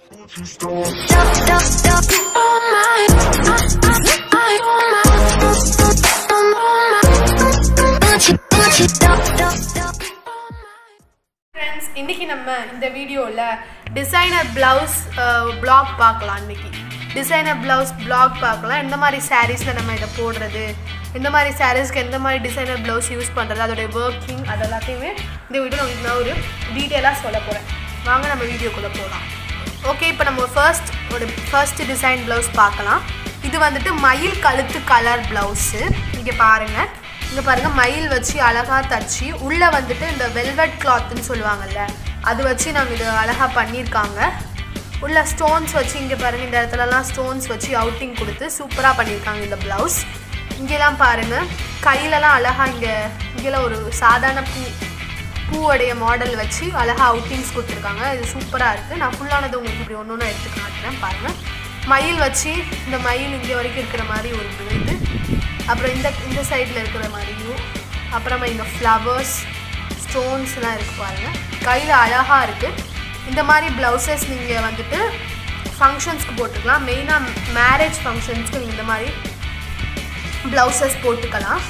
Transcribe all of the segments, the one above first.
friends இன்னைக்கு நம்ம இந்த வீடியோவில் டிசைனர் ப்ளவுஸ் பிளாக் பார்க்கலாம் இன்னைக்கு டிசைனர் ப்ளவுஸ் பிளாக் பார்க்கலாம் எந்த மாதிரி சாரீஸில் நம்ம இதை போடுறது எந்த மாதிரி சாரீஸ்க்கு எந்த மாதிரி டிசைனர் ப்ளவுஸ் யூஸ் பண்ணுறது அதோடைய ஒர்க்கிங் அது எல்லாத்தையுமே இந்த வீடியோ உங்களுக்கு நான் ஒரு டீட்டெயிலாக சொல்ல போகிறேன் வாங்க நம்ம வீடியோக்குள்ளே போகலாம் ஓகே இப்போ நம்ம ஃபர்ஸ்ட் ஒரு ஃபர்ஸ்ட் டிசைன் ப்ளவுஸ் பார்க்கலாம் இது வந்துட்டு மயில் கழுத்து கலர் ப்ளவுஸு இங்கே பாருங்கள் இங்கே பாருங்கள் மயில் வச்சு அழகாக தச்சு உள்ளே வந்துட்டு இந்த வெல்வெட் கிளாத்துன்னு சொல்லுவாங்கல்ல அது வச்சு நாங்கள் இது அழகாக பண்ணியிருக்காங்க உள்ள ஸ்டோன்ஸ் வச்சு இங்கே பாருங்கள் இந்த இடத்துலலாம் ஸ்டோன்ஸ் வச்சு அவுட்டிங் கொடுத்து சூப்பராக பண்ணியிருக்காங்க இந்த ப்ளவுஸ் இங்கெல்லாம் பாருங்கள் கையிலலாம் அழகாக இங்கே இங்கெல்லாம் ஒரு சாதாரண பூ பூவுடைய மாடல் வச்சு அழகாக அவுட்டிங்ஸ் கொடுத்துருக்காங்க இது சூப்பராக இருக்குது நான் ஃபுல்லானது உங்களுக்கு இப்படி ஒன்று ஒன்று எடுத்து காட்டுறேன் பாருங்கள் மயில் வச்சு இந்த மயில் இங்கே வரைக்கும் இருக்கிற மாதிரி ஒரு இது அப்புறம் இந்த இந்த சைடில் இருக்கிற மாதிரியும் அப்புறமா இந்த ஃப்ளவர்ஸ் ஸ்டோன்ஸ்லாம் இருக்குது பாருங்கள் கையில் அழகாக இருக்குது இந்த மாதிரி ப்ளவுசஸ் நீங்கள் வந்துட்டு ஃபங்க்ஷன்ஸ்க்கு போட்டுக்கலாம் மெயினாக மேரேஜ் ஃபங்க்ஷன்ஸ்க்கு நீங்கள் இந்த மாதிரி ப்ளவுசஸ் போட்டுக்கலாம்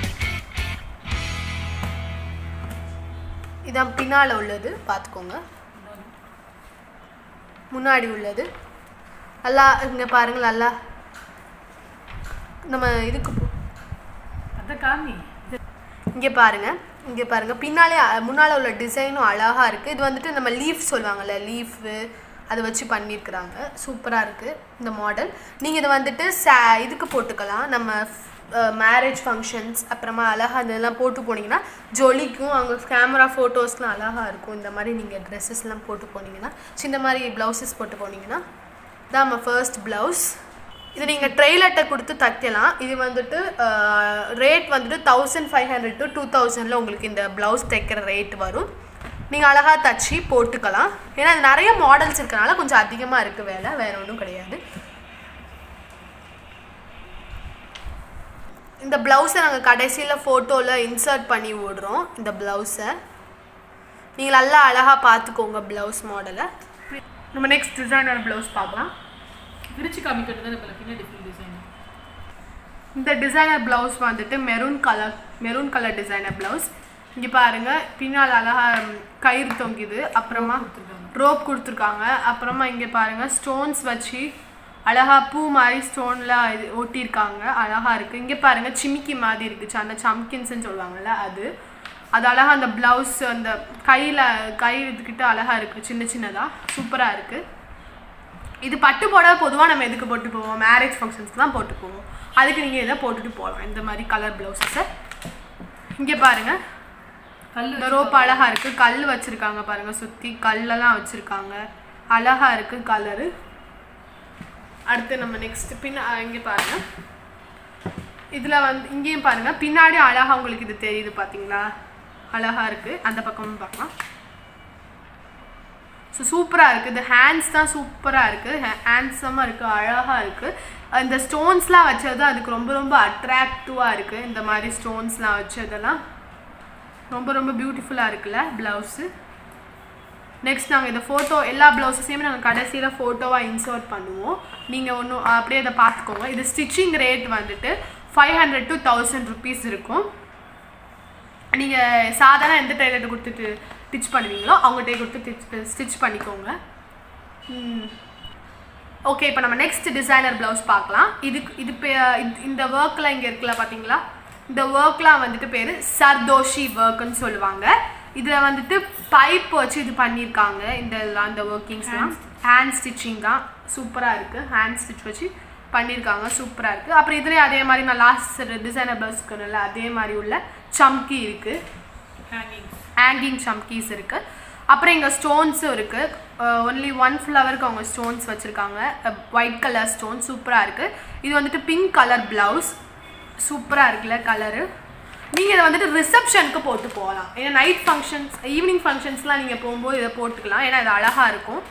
இதான் பின்னால் உள்ளது பார்த்துக்கோங்க முன்னாடி உள்ளது நல்லா இங்கே பாருங்கள் நல்லா நம்ம இதுக்கு போ- அதை காமி இங்கே பாருங்க இங்கே பாருங்க பின்னாலே அ- முன்னால உள்ள டிசைனும் அழகா இருக்கு இது வந்துட்டு நம்ம லீஃப் சொல்லுவாங்கல்ல லீஃபு அதை வச்சு பண்ணியிருக்கிறாங்க சூப்பராக இருக்குது இந்த மாடல் நீங்கள் இதை வந்துட்டு சா இதுக்கு போட்டுக்கலாம் நம்ம மேரேஜ் ஃபங்க்ஷன்ஸ் அப்புறமா அழகாக இதெல்லாம் போட்டு போனீங்கன்னா ஜொலிக்கும் அவங்க கேமரா ஃபோட்டோஸ்லாம் அழகாக இருக்கும் இந்த மாதிரி நீங்கள் ட்ரெஸ்ஸஸ்லாம் போட்டு போனீங்கன்னா சின்ன மாதிரி ப்ளவுசஸ் போட்டு போனீங்கன்னா இதான் நம்ம ஃபர்ஸ்ட் ப்ளவுஸ் இது நீங்கள் ட்ரெய்லர்ட்டை கொடுத்து தைக்கலாம் இது வந்துட்டு ரேட் வந்துட்டு thousand five hundred to two தௌசண்டில் உங்களுக்கு இந்த ப்ளவுஸ் தைக்கிற ரேட் வரும் நீங்கள் அழகாக தச்சு போட்டுக்கலாம் ஏன்னா இது நிறைய மாடல்ஸ் இருக்கனால கொஞ்சம் அதிகமாக இருக்குது வேலை வேறு ஒன்றும் கிடையாது இந்த ப்ளவுஸை நாங்கள் கடைசியில் ஃபோட்டோவில் இன்சர்ட் பண்ணி விடுறோம் இந்த ப்ளவுஸை நீங்கள் நல்லா அழகாக பார்த்துக்கோங்க ப்ளவுஸ் மாடலை நம்ம நெக்ஸ்ட் டிசைனர் ப்ளவுஸ் பார்க்கலாம் விரிச்சு காமிக்கிறது தான் இப்போ பின்னாடி டிஃப்ரெண்ட் டிசைன் இந்த டிசைனர் ப்ளவுஸ் வந்துட்டு maroon colour maroon colour designer blouse இங்கே பாருங்க பின்னால் அழகா ம், கயிறு தொங்குது அப்புறமா ரோப் கொடுத்துருக்காங்க அப்புறமா இங்கே பாருங்க ஸ்டோன்ஸ் வச்சு அழகா பூ மாதிரி ஸ்டோன்ல இது ஒட்டியிருக்காங்க அழகா இருக்கு இங்கே பாருங்க சிமிக்கி மாதிரி இருக்குச்சு அந்த சம்கின்ஸ்ன்னு சொல்லுவாங்கல்ல அது அது அழகா அந்த ப்ளவுஸ் அந்த கையில் கை இதுக்கிட்ட அழகா இருக்கு சின்ன சின்னதாக சூப்பராக இருக்குது இது பட்டு புடவை பொதுவாக நம்ம எதுக்கு போட்டு போவோம் மேரேஜ் ஃபங்க்ஷன்ஸ்க்கு தான் போட்டு போவோம் அதுக்கு நீங்கள் இதை போட்டுட்டு போகலாம் இந்த மாதிரி கலர் ப்ளவுஸஸை இங்கே பாருங்க கல் இந்த ரோப் அழகா இருக்கு கல் வச்சிருக்காங்க பாருங்க சுற்றி கல்லெல்லாம் வச்சிருக்காங்க அழகா இருக்கு கலரு அடுத்து நம்ம நெக்ஸ்ட் பின்ன அஹ் இங்கே பாருங்க இதில் வந்து இங்கேயும் பாருங்க பின்னாடி அழகா உங்களுக்கு இது தெரியுது பார்த்தீங்களா அழகா இருக்கு அந்த பக்கமும் பார்க்கலாம் ஸோ சூப்பராக இருக்குது இந்த ஹேண்ட்ஸ் தான் சூப்பராக இருக்குது ஹேண்ட்ஸமாக இருக்குது அழகாக இருக்குது இந்த ஸ்டோன்ஸ்லாம் வச்சது அதுக்கு ரொம்ப ரொம்ப அட்ராக்டிவாக இருக்குது இந்த மாதிரி ஸ்டோன்ஸ்லாம் வச்சதெல்லாம் ரொம்ப ரொம்ப பியூட்டிஃபுல்லாக இருக்குல்ல ப்ளவுஸு நெக்ஸ்ட் நாங்கள் இந்த ஃபோட்டோ எல்லா ப்ளவுஸஸையுமே நாங்கள் கடைசியில் ஃபோட்டோவாக இன்சர்ட் பண்ணுவோம் நீங்கள் ஒன்றும் அப்படியே அதை பார்த்துக்கோங்க இது ஸ்டிச்சிங் ரேட் வந்துட்டு five hundred to thousand rupees இருக்கும் நீங்கள் சாதாரண எந்த டெய்லர்கிட்ட கொடுத்துட்டு ஸ்டிச் பண்ணுவீங்களோ அவங்ககிட்ட கொடுத்து ஸ்டிச் பண்ணிக்கோங்க ஓகே இப்போ நம்ம நெக்ஸ்ட் டிசைனர் ப்ளவுஸ் பார்க்கலாம் இதுக்கு இது பே இது- இந்த ஒர்க்கில் இங்கே இருக்குல்ல பார்த்தீங்களா இந்த ஒர்க்லாம் வந்துட்டு பேர் சர்தோஷி ஒர்க்குன்னு சொல்லுவாங்க இதில் வந்துட்டு பைப் வச்சு இது பண்ணியிருக்காங்க இந்த அந்த ஒர்க்கிங்ஸ்லாம் ஹேண்ட் ஸ்டிச்சிங் தான் சூப்பராக இருக்குது ஹேண்ட் ஸ்டிச் வச்சு பண்ணியிருக்காங்க சூப்பராக இருக்குது அப்புறம் இதுலேயே அதே மாதிரி நான் லாஸ்ட் டிசைனர் ப்ளவுஸ்க்கு இல்லை அதே மாதிரி உள்ள சம்கி இருக்குது ஹேங்கிங் ஹேங்கிங் சம்கீஸ் இருக்குது அப்புறம் இங்கே ஸ்டோன்ஸும் இருக்குது ஒன்லி ஒன் ஃப்ளவருக்கு அவங்க ஸ்டோன்ஸ் வச்சுருக்காங்க ஒயிட் கலர் ஸ்டோன் சூப்பராக இருக்குது இது வந்துட்டு பிங்க் கலர் ப்ளவுஸ் சூப்பராக இருக்குல்ல கலரு நீங்கள் இதை வந்துட்டு ரிசப்ஷனுக்கு போட்டு போகலாம் ஏன்னா நைட் ஃபங்க்ஷன்ஸ் ஈவினிங் ஃபங்க்ஷன்ஸ்லாம் நீங்கள் போகும்போது இதை போட்டுக்கலாம் ஏன்னா இது அழகாக இருக்கும்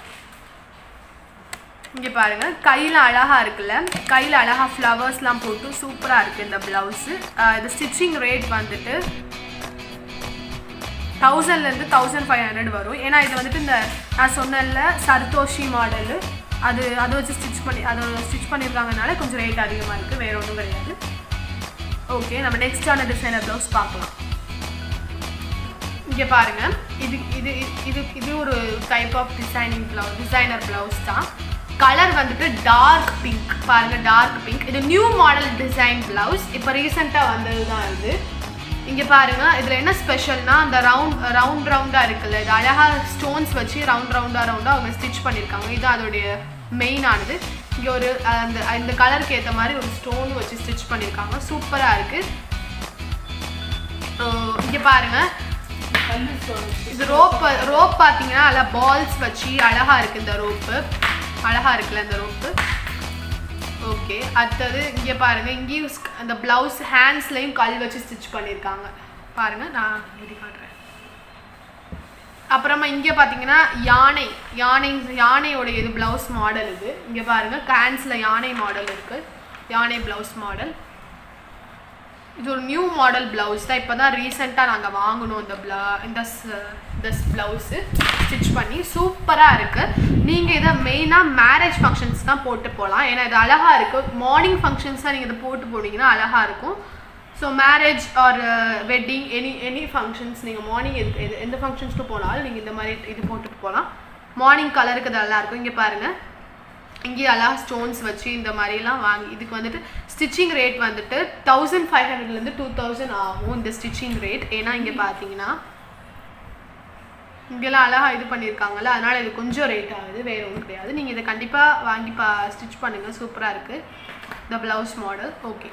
இங்கே பாருங்க கையில் அழகாக இருக்குல்ல கையில் அழகாக ஃப்ளவர்ஸ்லாம் போட்டு சூப்பராக இருக்குது இந்த ப்ளவுஸு இது ஸ்டிச்சிங் ரேட் வந்துட்டு தௌசண்ட்லேருந்து தௌசண்ட் ஃபைவ் ஹண்ட்ரட் வரும் ஏன்னா இது வந்துட்டு இந்த நான் சொன்னேன்ல சர்தோஷி மாடலு அது அதை வச்சு ஸ்டிச் பண்ணி அதை ஸ்டிச் பண்ணியிருக்காங்கனால கொஞ்சம் ரேட் அதிகமாக இருக்குது வேறு ஒன்றும் கிடையாது ஓகே நம்ம நெக்ஸ்டான டிசைனர் ப்ளவுஸ் பார்க்கலாம் இங்கே பாருங்க இது இது இது இது ஒரு type of designing blouse designer blouse தான் கலர் வந்துட்டு டார்க் பிங்க் பாருங்க டார்க் பிங்க் இது நியூ மாடல் டிசைன் ப்ளவுஸ் இப்போ ரீசெண்டாக வந்தது தான் இது இங்கே பாருங்க இதில் என்ன ஸ்பெஷல்னா அந்த ரவுண்ட் ரவுண்ட் ரவுண்டாக இருக்குல்ல இது அழகாக ஸ்டோன்ஸ் வச்சு ரவுண்ட் ரவுண்டாக ரவுண்டாக அவங்க ஸ்டிச் பண்ணியிருக்காங்க இது அதோடைய மெயினானது இங்கே ஒரு அஹ், அந்த இந்த கலருக்கு ஏற்ற மாதிரி ஒரு ஸ்டோன் வச்சு ஸ்டிச் பண்ணியிருக்காங்க சூப்பராக இருக்குது இங்கே பாருங்க கல்லு ஸ்டோன் இது ரோப் ரோப் பார்த்தீங்கன்னா நல்லா பால்ஸ் வச்சு அழகா இருக்கு இந்த ரோப்பு அழகா இருக்குல்ல இந்த ரோப்பு ஓகே அடுத்தது இங்கே பாருங்க இங்கேயும் sk- அந்த பிளவுஸ் ஹேண்ட்ஸ்லையும் கல் வச்சு ஸ்டிச் பண்ணியிருக்காங்க பாருங்க நான் இப்படி காட்டுறேன் அப்புறமா இங்கே பார்த்தீங்கன்னா யானை யானை யானையோட இது பிளவுஸ் மாடல் இது இங்கே பாருங்க ஹேண்ட்ஸில் யானை மாடல் இருக்கு யானை பிளவுஸ் மாடல் இது ஒரு நியூ மாடல் பிளவுஸ் தான் இப்போ தான் ரீசெண்டாக நாங்கள் வாங்கினோம் இந்த ப்ளா இந்த இந்த ப்ளவுஸு ஸ்டிச் பண்ணி சூப்பராக இருக்குது நீங்கள் இதை மெயினாக மேரேஜ் ஃபங்க்ஷன்ஸ் தான் போட்டு போகலாம் ஏன்னா இது அழகாக இருக்குது மார்னிங் ஃபங்க்ஷன்ஸாக நீங்கள் இதை போட்டு போனீங்கன்னா அழகாக இருக்கும் so marriage or wedding any any functions நீங்கள் மார்னிங் எது எது எந்த ஃபங்க்ஷன்ஸ்க்கு போனாலும் நீங்கள் இந்த மாதிரி இது போட்டுட்டு போகலாம் மார்னிங் கலருக்கு இது நல்லா இருக்கும் இங்கே பாருங்கள் இங்கேயும் அழகா ஸ்டோன்ஸ் வச்சு இந்த மாதிரிலாம் வாங்கி இதுக்கு வந்துட்டு ஸ்டிச்சிங் ரேட் வந்துட்டு தௌசண்ட் ஃபைவ் ஹண்ட்ரட்லேருந்து டூ தௌசண்ட் ஆகும் இந்த ஸ்டிச்சிங் ரேட் ஏன்னா இங்கே பார்த்தீங்கன்னா இங்கெல்லாம் அழகா இது பண்ணியிருக்காங்கல்ல அதனால இது கொஞ்சம் ரேட் ஆகுது வேற ஒன்றும் கிடையாது நீங்கள் இதை கண்டிப்பாக வாங்கி பா ஸ்டிச் பண்ணுங்கள் சூப்பராக இருக்குது இந்த blouse model okay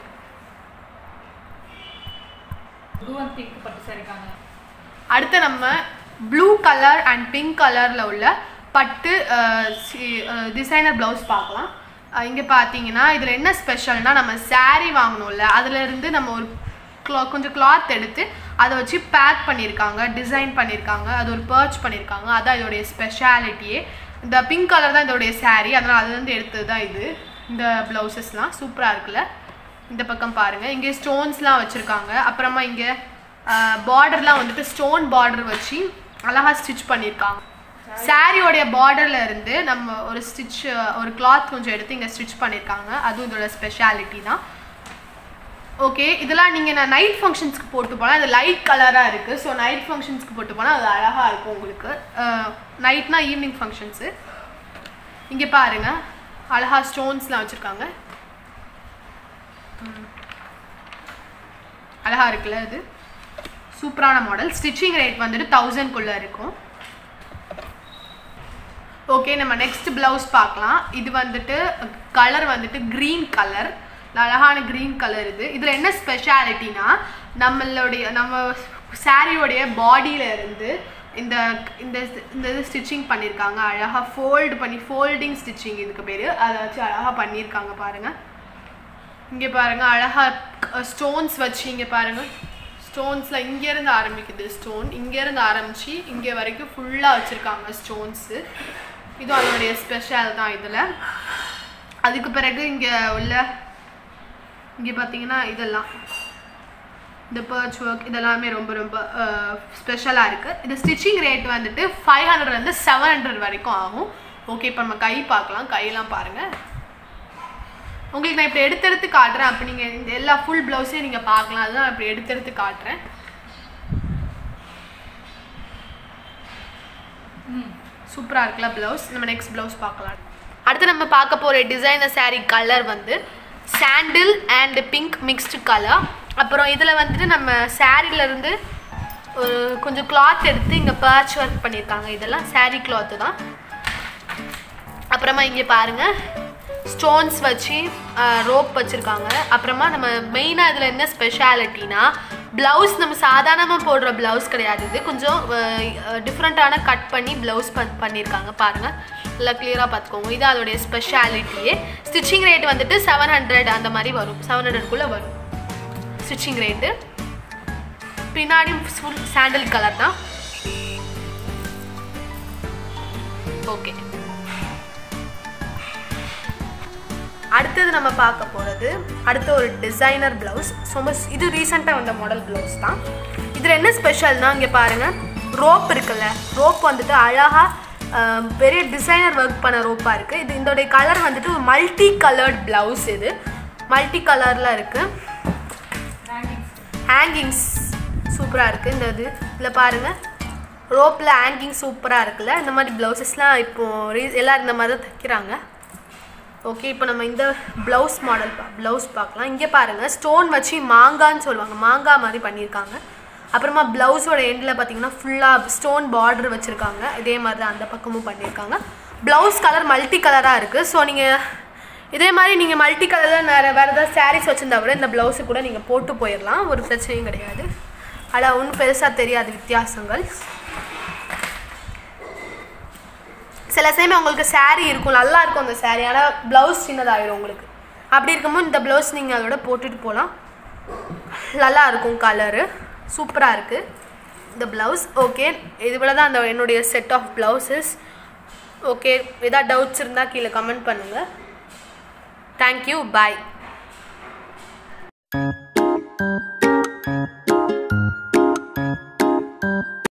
blue and pink பட்டு சரிக்காங்க அடுத்து நம்ம ப்ளூ கலர் அண்ட் பிங்க் கலரில் உள்ள பட்டு டிசைனர் ப்ளவுஸ் பார்க்கலாம் இங்கே பார்த்தீங்கன்னா இதில் என்ன ஸ்பெஷல்னா நம்ம saree வாங்கணும்ல அதுலேருந்து நம்ம ஒரு க்ளா கொஞ்சம் கிளாத் எடுத்து அதை வச்சு பேக் பண்ணியிருக்காங்க டிசைன் பண்ணியிருக்காங்க அது ஒரு பர்ச் பண்ணியிருக்காங்க அதான் இதோடைய ஸ்பெஷாலிட்டியே இந்த பிங்க் கலர் தான் இதோடைய saree அதனால் அதுலேருந்து எடுத்தது தான் இது இந்த ப்ளவுசஸ்லாம் சூப்பராக இருக்குல்ல இந்த பக்கம் பாருங்கள் இங்கே ஸ்டோன்ஸ்லாம் வச்சுருக்காங்க அப்புறமா இங்கே பார்டர்லாம் வந்துட்டு ஸ்டோன் பார்டர் வச்சு அழகா ஸ்டிச் பண்ணியிருக்காங்க சாரியோடைய பார்டர்ல இருந்து நம்ம ஒரு ஸ்டிச் ஒரு கிளாத் கொஞ்சம் எடுத்து இங்கே ஸ்டிச் பண்ணியிருக்காங்க அதுவும் இதோட ஸ்பெஷாலிட்டி தான் ஓகே இதெல்லாம் நீங்கள் நான் நைட் ஃபங்க்ஷன்ஸ்க்கு போட்டு போனால் அது லைட் கலராக இருக்குது ஸோ நைட் ஃபங்க்ஷன்ஸ்க்கு போட்டு போனால் அது அழகாக இருக்கும் உங்களுக்கு நைட்னா ஈவினிங் ஃபங்க்ஷன்ஸு இங்கே பாருங்க அழகா ஸ்டோன்ஸ்லாம் வச்சுருக்காங்க அழகா இருக்குல்ல இது சூப்பரான மாடல் ஸ்டிச்சிங் ரேட் வந்துட்டு தௌசண்ட்குள்ளே இருக்கும் ஓகே நம்ம நெக்ஸ்ட் ப்ளவுஸ் பார்க்கலாம் இது வந்துட்டு கலர் வந்துட்டு க்ரீன் கலர் அழகான க்ரீன் கலர் இது இதில் என்ன ஸ்பெஷாலிட்டினா நம்மளுடைய நம்ம சாரியோடைய பாடியில இருந்து இந்த இந்த இந்த இது ஸ்டிச்சிங் பண்ணியிருக்காங்க அழகாக ஃபோல்டு பண்ணி ஃபோல்டிங் ஸ்டிச்சிங் இதுக்கு பேர் அதை வச்சு அழகாக பண்ணியிருக்காங்க பாருங்கள் இங்கே பாருங்க அழகா ஸ்டோன்ஸ் வச்சு இங்கே பாருங்க ஸ்டோன்ஸில் இங்கேருந்து ஆரம்பிக்குது ஸ்டோன் இங்கேருந்து ஆரம்பிச்சு இங்கே வரைக்கும் ஃபுல்லாக வச்சுருக்காங்க ஸ்டோன்ஸு இதுவும் அதனுடைய ஸ்பெஷல் தான் இதில் அதுக்கு பிறகு இங்கே உள்ள இங்கே பார்த்தீங்கன்னா இதெல்லாம் இந்த பர்ச் ஒர்க் இதெல்லாமே ரொம்ப ரொம்ப ஸ்பெஷலாக இருக்குது இது ஸ்டிச்சிங் ரேட் வந்துட்டு ஃபைவ் ஹண்ட்ரட்லேருந்து செவன் ஹண்ட்ரட் வரைக்கும் ஆகும் ஓகே இப்போ நம்ம கை பார்க்கலாம் கையெல்லாம் பாருங்கள் உங்களுக்கு நான் இப்படி எடுத்து எடுத்து காட்டுறேன் அப்போ நீங்கள் இந்த எல்லா ஃபுல் ப்ளவுஸையும் நீங்கள் பார்க்கலாம் அதுதான் நான் இப்படி எடுத்து எடுத்து காட்டுறேன் ம் சூப்பராக இருக்குல்ல ப்ளவுஸ் நம்ம நெக்ஸ்ட் ப்ளவுஸ் பார்க்கலாம் அடுத்து நம்ம பார்க்க போகிற டிசைனர் saree கலர் வந்து sandal and pink mixed colour அப்புறம் இதில் வந்துட்டு நம்ம saree-ல இருந்து ஒரு கொஞ்சம் கிளாத் எடுத்து இங்கே பேட்ச் ஒர்க் பண்ணியிருக்காங்க இதெல்லாம் saree கிளாத்து தான் அப்புறமா இங்கே பாருங்கள் ஸ்டோன்ஸ் வச்சு ரோப் வச்சுருக்காங்க அப்புறமா நம்ம மெயினாக இதில் என்ன ஸ்பெஷாலிட்டினா ப்ளவுஸ் நம்ம சாதாரணமாக போடுற ப்ளவுஸ் கிடையாது இது கொஞ்சம் டிஃப்ரெண்ட்டான கட் பண்ணி ப்ளவுஸ் பண் பண்ணியிருக்காங்க பாருங்கள் நல்லா கிளியராக பார்த்துக்கோங்க இது அதோடைய ஸ்பெஷாலிட்டியே ஸ்டிச்சிங் ரேட் வந்துட்டு செவன் ஹண்ட்ரட் அந்த மாதிரி வரும் செவன் ஹண்ட்ரட்குள்ளே வரும் ஸ்டிச்சிங் ரேட்டு பின்னாடி ஃபுல் சாண்டல் கலர் தான் ஓகே அடுத்தது நம்ம பார்க்க போகிறது அடுத்த ஒரு டிசைனர் ப்ளவுஸ் ரொம்ப இது ரீசெண்டாக வந்த மாடல் ப்ளவுஸ் தான் இதில் என்ன ஸ்பெஷல்னா இங்கே பாருங்கள் ரோப் இருக்குல்ல ரோப் வந்துட்டு அழகாக பெரிய டிசைனர் ஒர்க் பண்ண ரோப்பாக இருக்குது இது இதோடைய கலர் வந்துட்டு மல்டி கலர்ட் ப்ளவுஸ் இது மல்டி கலரில் இருக்குது ஹேங்கிங்ஸ் ஹேங்கிங்ஸ் சூப்பராக இருக்குது இந்த இது இதில் பாருங்கள் ரோப்பில் ஹேங்கிங் சூப்பராக இருக்குல்ல இந்த மாதிரி ப்ளவுசஸ்லாம் இப்போது ரீ எல்லோரும் இந்த மாதிரி தான் தைக்கிறாங்க ஓகே இப்போ நம்ம இந்த ப்ளவுஸ் மாடல் பா ப்ளவுஸ் பார்க்கலாம் இங்கே பாருங்கள் ஸ்டோன் வச்சு மாங்கான்னு சொல்லுவாங்க மாங்காய் மாதிரி பண்ணியிருக்காங்க அப்புறமா ப்ளவுஸோட எண்டில் பார்த்தீங்கன்னா ஃபுல்லாக ஸ்டோன் பார்டர் வச்சுருக்காங்க இதே மாதிரி தான் அந்த பக்கமும் பண்ணியிருக்காங்க ப்ளவுஸ் கலர் மல்டி கலராக இருக்குது ஸோ நீங்கள் இதே மாதிரி நீங்கள் மல்டி கலரில் வேறு வேறு ஏதாவது சாரீஸ் வச்சுருந்தா கூட இந்த ப்ளவுஸு கூட நீங்கள் போட்டு போயிடலாம் ஒரு பிரச்சனையும் கிடையாது ஆனால் ஒன்றும் பெருசாக தெரியாது வித்தியாசங்கள் சில சமயம் உங்களுக்கு saree இருக்கும் நல்லா இருக்கும் அந்த saree ஆனால் ப்ளவுஸ் சின்னதாயிரும் உங்களுக்கு அப்படி இருக்கும்போது இந்த ப்ளவுஸ் நீங்கள் அதோட போட்டுட்டு போகலாம் நல்லா இருக்கும் கலரு சூப்பராக இருக்குது இந்த ப்ளவுஸ் ஓகே இது போல தான் அந்த என்னுடைய செட் ஆஃப் ப்ளவுசஸ் ஓகே ஏதாவது டவுட்ஸ் இருந்தால் கீழே கமெண்ட் பண்ணுங்கள் தேங்க்யூ பாய்